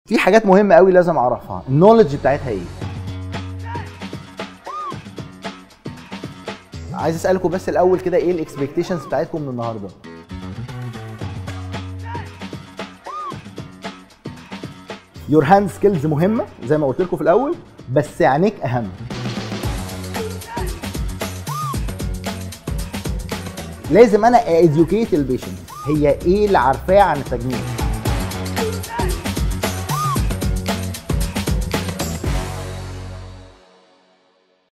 في حاجات مهمه قوي لازم اعرفها النولج بتاعتها ايه عايز اسالكم بس الاول كده ايه الاكسبكتيشنز بتاعتكم من النهارده يور هاند سكيلز مهمه زي ما قلت لكم في الاول بس عينيك اهم لازم انا اديوكيت البيشنت هي ايه اللي عارفاه عن التجميل